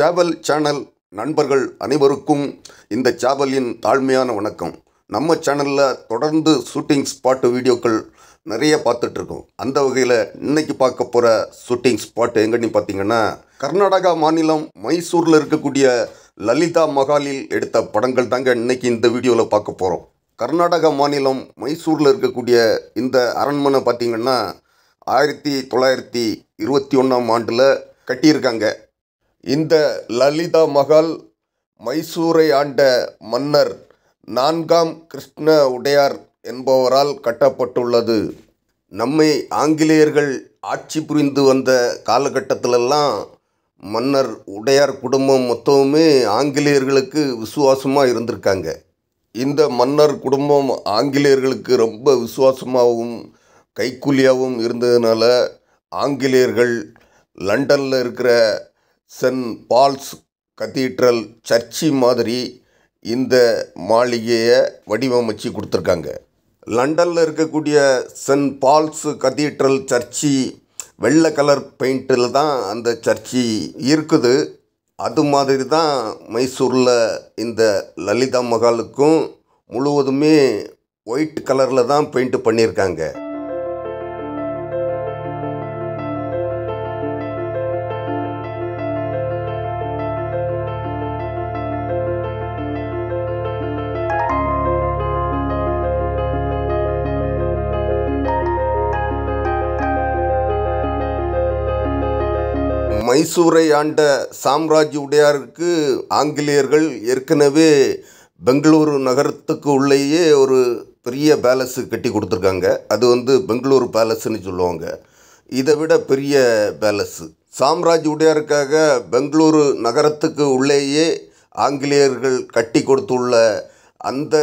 சேவல் சேனல் நண்பர்கள் அனைவருக்கும் இந்த சேவலின் தாழ்மையான வணக்கம் நம்ம சேனலில் தொடர்ந்து ஷூட்டிங் ஸ்பாட் வீடியோக்கள் நிறைய பார்த்துட்ருக்கோம் அந்த வகையில் இன்னைக்கு பார்க்க போகிற ஷூட்டிங் ஸ்பாட் எங்கன்னு பார்த்தீங்கன்னா கர்நாடகா மாநிலம் மைசூரில் இருக்கக்கூடிய லலிதா மகாலில் எடுத்த படங்கள் தாங்க இன்னைக்கு இந்த வீடியோவில் பார்க்க போகிறோம் கர்நாடகா மாநிலம் மைசூரில் இருக்கக்கூடிய இந்த அரண்மனை பார்த்திங்கன்னா ஆயிரத்தி தொள்ளாயிரத்தி இருபத்தி ஒன்றாம் ஆண்டில் கட்டியிருக்காங்க இந்த லலிதா மகால் மைசூரை ஆண்ட மன்னர் நான்காம் கிருஷ்ண உடையார் என்பவரால் கட்டப்பட்டுள்ளது நம்மை ஆங்கிலேயர்கள் ஆட்சி புரிந்து வந்த காலகட்டத்திலெல்லாம் மன்னர் உடையார் குடும்பம் மொத்தமுமே ஆங்கிலேயர்களுக்கு விசுவாசமாக இருந்திருக்காங்க இந்த மன்னர் குடும்பம் ஆங்கிலேயர்களுக்கு ரொம்ப விசுவாசமாகவும் கைக்கூலியாகவும் இருந்ததுனால ஆங்கிலேயர்கள் லண்டனில் இருக்கிற சென்ட் பால்ஸ் கத்தீட்ரல் சர்ச்சி மாதிரி இந்த மாளிகையை வடிவமைச்சு கொடுத்துருக்காங்க லண்டனில் இருக்கக்கூடிய சென்ட் பால்ஸ் கத்தீட்ரல் சர்ச்சி வெள்ளை கலர் பெயிண்டில் தான் அந்த சர்ச்சி இருக்குது அது மாதிரி தான் மைசூரில் இந்த லலிதா மகாலுக்கும் முழுவதுமே ஒயிட் கலரில் தான் பெயிண்ட் பண்ணியிருக்காங்க மைசூரை ஆண்ட சாம்ராஜ் உடையாருக்கு ஆங்கிலேயர்கள் ஏற்கனவே பெங்களூரு நகரத்துக்கு உள்ளேயே ஒரு பெரிய பேலஸு கட்டி கொடுத்துருக்காங்க அது வந்து பெங்களூரு பேலஸ்ன்னு சொல்லுவாங்க இதை விட பெரிய பேலஸு சாம்ராஜ் உடையாருக்காக பெங்களூரு நகரத்துக்கு உள்ளேயே ஆங்கிலேயர்கள் கட்டி கொடுத்துள்ள அந்த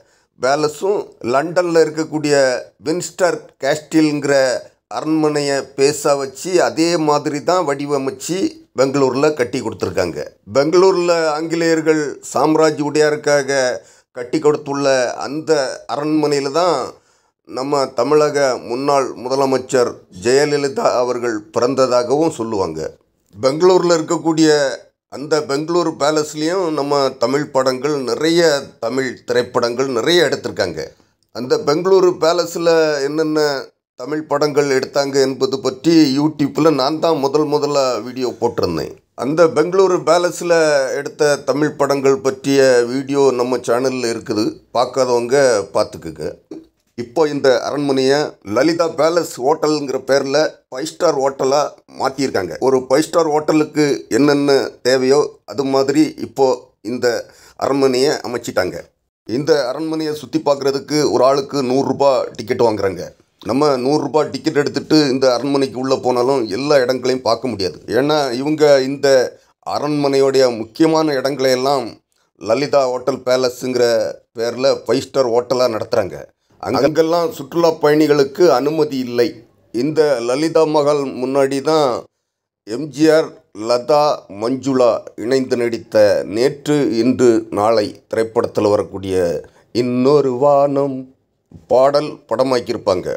பேலஸும் லண்டனில் இருக்கக்கூடிய வின்ஸ்டர் கேஸ்டில்ங்கிற அரண்மனையை பேச வச்சு அதே மாதிரி தான் வடிவமைச்சு பெங்களூரில் கட்டி கொடுத்துருக்காங்க பெங்களூரில் ஆங்கிலேயர்கள் சாம்ராஜ் உடையாருக்காக கட்டி கொடுத்துள்ள அந்த அரண்மனையில் தான் நம்ம தமிழக முன்னாள் முதலமைச்சர் ஜெயலலிதா அவர்கள் பிறந்ததாகவும் சொல்லுவாங்க பெங்களூரில் இருக்கக்கூடிய அந்த பெங்களூர் பேலஸ்லேயும் நம்ம தமிழ் படங்கள் நிறைய தமிழ் திரைப்படங்கள் நிறைய எடுத்திருக்காங்க அந்த பெங்களூரு பேலஸில் என்னென்ன தமிழ் படங்கள் எடுத்தாங்க என்பது பற்றி யூடியூப்பில் நான் தான் முதல் முதல்ல வீடியோ போட்டிருந்தேன் அந்த பெங்களூரு பேலஸில் எடுத்த தமிழ் படங்கள் பற்றிய வீடியோ நம்ம சேனலில் இருக்குது பார்க்காதவங்க பார்த்துக்குங்க இப்போ இந்த அரண்மனையை லலிதா பேலஸ் ஹோட்டலுங்கிற பேரில் ஃபைவ் ஸ்டார் ஹோட்டலாக மாற்றியிருக்காங்க ஒரு ஃபைவ் ஸ்டார் ஹோட்டலுக்கு என்னென்ன தேவையோ அது மாதிரி இப்போது இந்த அரண்மனையை அமைச்சிட்டாங்க இந்த அரண்மனையை சுற்றி பார்க்குறதுக்கு ஒரு ஆளுக்கு நூறுரூபா டிக்கெட் வாங்குறாங்க நம்ம நூறுரூபா டிக்கெட் எடுத்துகிட்டு இந்த அரண்மனைக்கு உள்ளே போனாலும் எல்லா இடங்களையும் பார்க்க முடியாது ஏன்னா இவங்க இந்த அரண்மனையோடைய முக்கியமான இடங்களையெல்லாம் லலிதா ஹோட்டல் பேலஸுங்கிற பேரில் ஃபைவ் ஸ்டார் ஹோட்டலாக நடத்துகிறாங்க அங்கெல்லாம் சுற்றுலா பயணிகளுக்கு அனுமதி இல்லை இந்த லலிதா மகால் முன்னாடி தான் எம்ஜிஆர் லதா மஞ்சுளா இணைந்து நடித்த நேற்று இன்று நாளை திரைப்படத்தில் வரக்கூடிய இன்னொரு வானம் பாடல் படமாக்கியிருப்பாங்க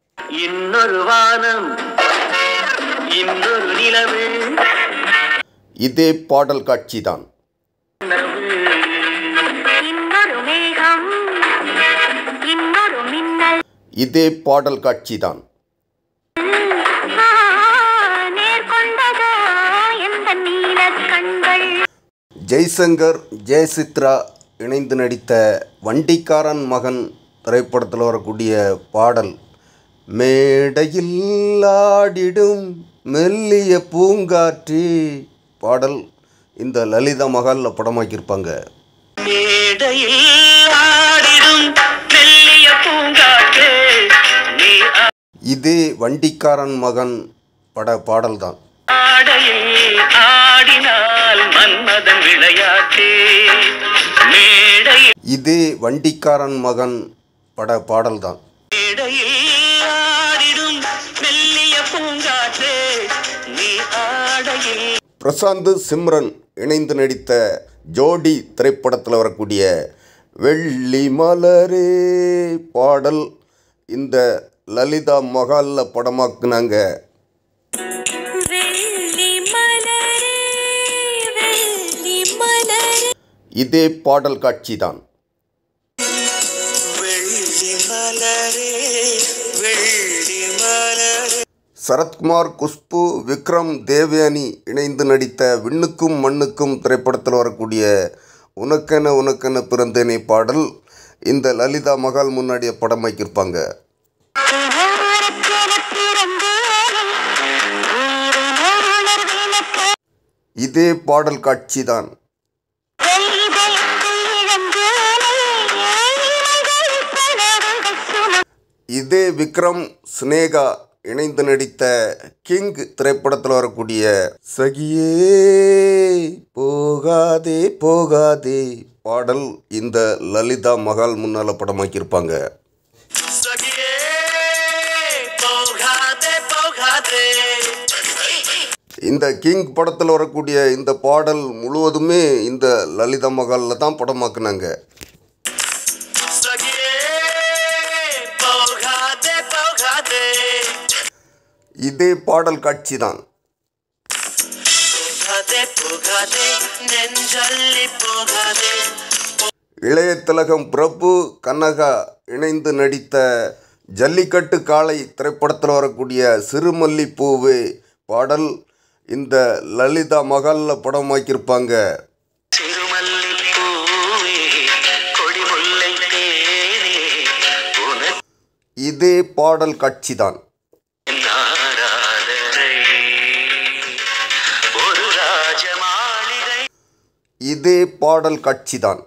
இன்னொரு வானம் இன்னொரு நிலவு இதே பாடல் காட்சி தான் இன்னொரு மேகம் இன்னொரு மின்னல் இதே பாடல் காட்சி தான் ஆ, நேர்கொண்டதோ எந்த நீலக் கண்கள் ஜெய்சங்கர் ஜெயசித்ரா இணைந்து நடித்த வண்டிக்காரன் மகன் திரைப்படத்தில் வரக்கூடிய பாடல் மேடையில் ஆடிடும் மெல்லிய பூங்காற்றி பாடல் இந்த லலிதா மகாலில் படமாக்கியிருப்பாங்க மேடையில் ஆடிடும் மெல்லிய பூங்காற்று நீ இதே வண்டிக்காரன் மகன் பட பாடல் தான் ஆடையில் ஆடினால் மன்மதன் விளையாட்டே மேடையில் இதே வண்டிக்காரன் மகன் பட பாடல் தான் மேடையில் ஆடிடும் மெல்லிய பூங்காற்று நீ ஆடையில் பிரசாந்த் சிம்ரன் இணைந்து நடித்த ஜோடி திரைப்படத்தில் வரக்கூடிய வெள்ளி மலரே பாடல் இந்த லலிதா மகாலில் படமாக்குனாங்க வெள்ளி மலரே வெள்ளி இதே பாடல் காட்சி தான் வெள்ளி மலரே வெள்ளி மலரே சரத்குமார் குஷ்பு விக்ரம் தேவயானி இணைந்து நடித்த விண்ணுக்கும் மண்ணுக்கும் திரைப்படத்தில் வரக்கூடிய உனக்கென உனக்கென பிறந்தேனே பாடல் இந்த லலிதா மகால் முன்னாடியே படம் வைக்கிருப்பாங்க இதே பாடல் காட்சி தான் இதே விக்ரம் சினேகா இணைந்து நடித்த கிங் திரைப்படத்தில் வரக்கூடிய சகியே போகாதே போகாதே பாடல் இந்த லலிதா மகால் முன்னால் படமாக்கியிருப்பாங்க சகியே போகாதே போகாதே இந்த கிங் படத்தில் வரக்கூடிய இந்த பாடல் முழுவதுமே இந்த லலிதா மகாலில் தான் படமாக்குனாங்க சகியே போகாதே போகாதே இதே பாடல் காட்சி தான் போகாதே போகாதே நெஞ்சள்ளி போகாதே இளைய திலகம் பிரபு கனகா இணைந்து நடித்த ஜல்லிக்கட்டு காளை திரைப்படத்தில் வரக்கூடிய சிறுமல்லிப்பூவே பாடல் இந்த லலிதா மகாலில் படமாக்கியிருப்பாங்க திருமல்லிப்பூவே கொடிமுல்லை தேனே உனக்கு இதே பாடல் காட்சி தான் ஆராதனை ஒரு ராஜ மாளிகை இதே பாடல் காட்சி தான்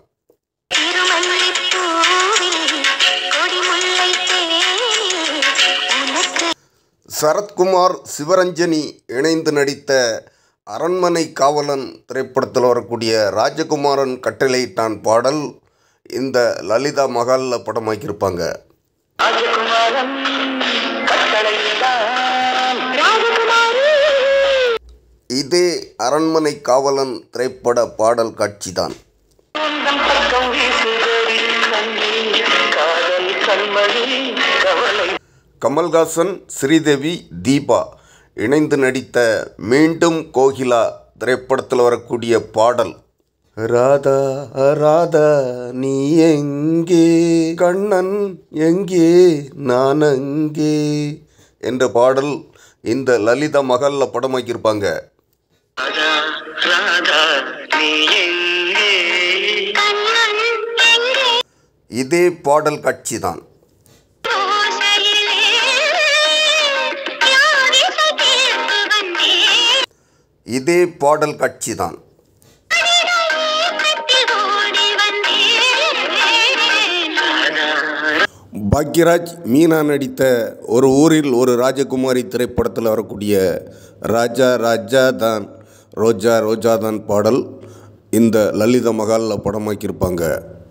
சரத்குமார் சிவரஞ்சனி இணைந்து நடித்த அரண்மனை காவலன் திரைப்படத்தில் வரக்கூடிய ராஜகுமாரன் கட்டளையிட்டான் பாடல் இந்த லலிதா மகாலில் படமாக்கியிருப்பாங்க ராஜகுமாரன் கட்டளையிட்டான் இதே அரண்மனை காவலன் திரைப்பட பாடல் காட்சி தான் உந்தன் பக்கம் வீசுதடி கண்ணீர் காதல் கண்மணி கவலை கமல்ஹாசன் ஸ்ரீதேவி தீபா இணைந்து நடித்த மீண்டும் கோகிலா திரைப்படத்தில் வரக்கூடிய பாடல் ராதா ராதா நீ எங்கே கண்ணன் எங்கே நான் அங்கே என்ற பாடல் இந்த லலிதா மகாலில் படமாக்கியிருப்பாங்க ராதா ராதா நீ எங்கே இதே பாடல் காட்சி தான் இதே பாடல் காட்சி தான் பாக்யராஜ் மீனா நடித்த ஒரு ஊரில் ஒரு ராஜகுமாரி திரைப்படத்தில் வரக்கூடிய ராஜா ராஜா தான் ரோஜா ரோஜா தான் பாடல் இந்த லலித மகாலில் படமாக்கியிருப்பாங்க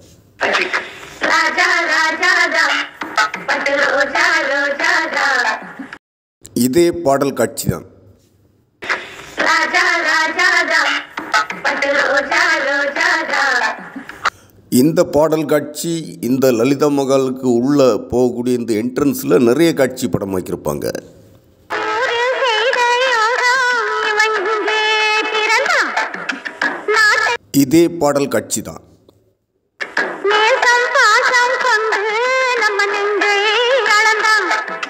ராஜா ராஜா தா பட்டு ரோஜா ரோஜா தா இதே பாடல் காட்சி தான் ராஜா ராஜா தா பட்டு ரோஜா ரோஜா தா இந்த பாடல் காட்சி இந்த லலித மகாலுக்கு உள்ளே போகக்கூடிய இந்த என்ட்ரன்ஸில் நிறைய காட்சி படமாக்கியிருப்பாங்க ஒரு செய்த யோகம் இவன் இங்கே பிறந்தான் நாட்டை இதே பாடல் காட்சி தான் நேசம் பாசம் கொண்டு நம்ம நெஞ்சை அளந்தான்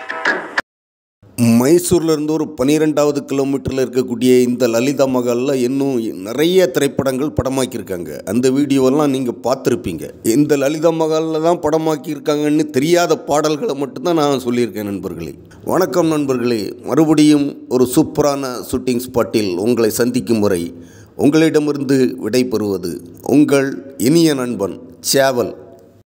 மைசூர்ல இருந்து ஒரு பன்னிரெண்டாவது கிலோமீட்டரில் இருக்கக்கூடிய இந்த லலிதா மகாலில் இன்னும் நிறைய திரைப்படங்கள் படமாக்கியிருக்காங்க அந்த வீடியோவெல்லாம் நீங்கள் பார்த்துருப்பீங்க இந்த லலிதா மகாலில் தான் படமாக்கியிருக்காங்கன்னு தெரியாத பாடல்களை மட்டும்தான் நான் சொல்லியிருக்கேன் நண்பர்களே வணக்கம் நண்பர்களே மறுபடியும் ஒரு சூப்பரான ஷூட்டிங் ஸ்பாட்டில் உங்களை சந்திக்கும் முறை உங்களிடமிருந்து விடை பெறுவது உங்கள் இனிய நண்பன் சேவல்